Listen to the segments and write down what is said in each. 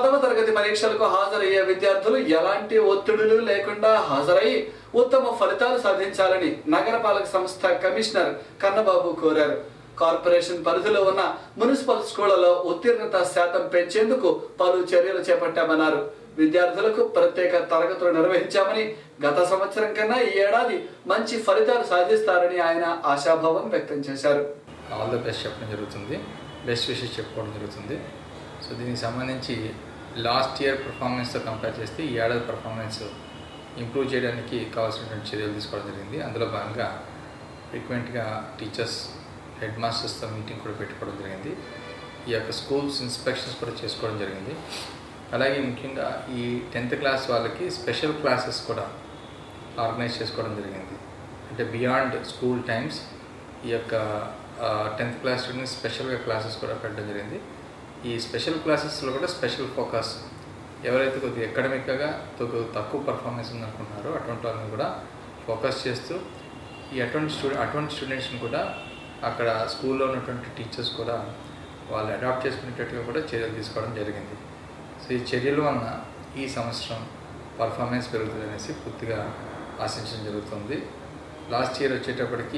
పదవ తరగతి పరీక్షలకు హాజరయ్యే విద్యార్థులు ఎలాంటి ఒత్తిడులు లేకుండా హాజరై ఉత్తమ ఫలితాలు సాధించాలని నగరపాలక సంస్థ కమిషనర్ కన్నబాబు కోరారు కార్పొరేషన్ పరిధిలో ఉన్న మున్సిపల్ స్కూళ్లలో ఉత్తీర్ణత శాతం పెంచేందుకు పలు చర్యలు చేపట్టామన్నారు విద్యార్థులకు ప్రత్యేక తరగతులు నిర్వహించామని గత సంవత్సరం కన్నా ఈ ఏడాది మంచి ఫలితాలు సాధిస్తారని ఆయన ఆశాభావం వ్యక్తం చేశారు ఆల్ ద బెస్ట్ చెప్పడం జరుగుతుంది బెస్ట్ విషెస్ చెప్పుకోవడం జరుగుతుంది సో దీనికి సంబంధించి లాస్ట్ ఇయర్ పర్ఫార్మెన్స్తో కంపేర్ చేస్తే ఈ ఏడాది పర్ఫార్మెన్స్ ఇంప్రూవ్ చేయడానికి కావాల్సినటువంటి చర్యలు తీసుకోవడం జరిగింది అందులో భాగంగా ఫ్రీక్వెంట్గా టీచర్స్ హెడ్ మాస్టర్స్తో మీటింగ్ కూడా పెట్టుకోవడం జరిగింది ఈ యొక్క స్కూల్స్ ఇన్స్పెక్షన్స్ కూడా చేసుకోవడం జరిగింది అలాగే ముఖ్యంగా ఈ టెన్త్ క్లాస్ వాళ్ళకి స్పెషల్ క్లాసెస్ కూడా ఆర్గనైజ్ చేసుకోవడం జరిగింది అంటే బియాండ్ స్కూల్ టైమ్స్ ఈ యొక్క టెన్త్ క్లాస్ స్టూడెంట్స్ స్పెషల్గా క్లాసెస్ కూడా పెట్టడం జరిగింది ఈ స్పెషల్ క్లాసెస్లో కూడా స్పెషల్ ఫోకస్ ఎవరైతే కొద్దిగా ఎకడమిక్గా కొద్దిగా తక్కువ పర్ఫార్మెన్స్ ఉందనుకుంటున్నారో అటువంటి వాళ్ళని కూడా ఫోకస్ చేస్తూ ఈ అటువంటి స్టూడెంట్ అటువంటి స్టూడెంట్స్ని కూడా అక్కడ స్కూల్లో ఉన్నటువంటి టీచర్స్ కూడా వాళ్ళు అడాప్ట్ చేసుకునేటట్టుగా కూడా చర్యలు తీసుకోవడం జరిగింది సో ఈ చర్యల వలన ఈ సంవత్సరం పర్ఫార్మెన్స్ పెరుగుతుంది అనేసి పూర్తిగా ఆశించడం జరుగుతుంది లాస్ట్ ఇయర్ వచ్చేటప్పటికి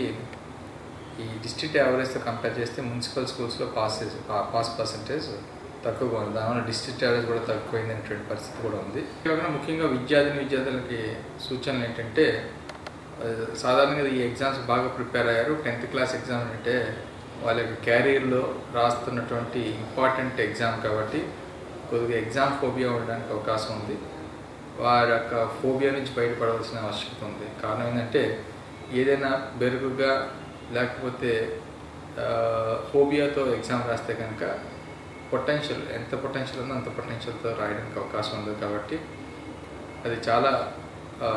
ఈ డిస్ట్రిక్ట్ యావరేజ్తో కంపేర్ చేస్తే మున్సిపల్ స్కూల్స్లో పాస్ పాస్ పర్సంటేజ్ తక్కువగా ఉంది దానివల్ల డిస్ట్రిక్ట్ యావరేజ్ కూడా తక్కువైంది అనేటువంటి పరిస్థితి కూడా ఉంది కాకుండా ముఖ్యంగా విద్యార్థిని విద్యార్థులకి సూచనలు ఏంటంటే ఆ, సాధారణంగా ఈ ఎగ్జామ్స్ బాగా ప్రిపేర్ అయ్యారు టెన్త్ క్లాస్ ఎగ్జామ్ అంటే వాళ్ళ యొక్క క్యారియర్లో రాస్తున్నటువంటి ఇంపార్టెంట్ ఎగ్జామ్ కాబట్టి కొద్దిగా ఎగ్జామ్ ఫోబియా ఉండడానికి అవకాశం ఉంది వారి యొక్క ఫోబియా నుంచి బయటపడవలసిన ఆవశ్యకత ఉంది కారణం ఏంటంటే ఏదైనా బెరుగుగా లేకపోతే ఆ, ఫోబియాతో ఎగ్జామ్ రాస్తే కనుక పొటెన్షియల్ ఎంత పొటెన్షియల్ ఉందో అంత పొటెన్షియల్తో రాయడానికి అవకాశం ఉంది కాబట్టి అది చాలా ఆ,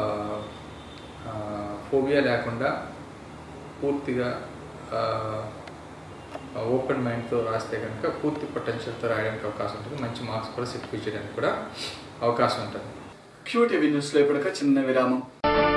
ఆ, ఫోబియా లేకుండా పూర్తిగా ఆ, ఓపెన్ మైండ్తో రాస్తే కనుక పూర్తి పొటెన్షియల్తో రాయడానికి అవకాశం ఉంటుంది మంచి మార్క్స్ కూడా సెక్యూర్ చేయడానికి కూడా అవకాశం ఉంటుంది క్యూటీవీ న్యూస్లో ఇప్పటిక చిన్న విరామం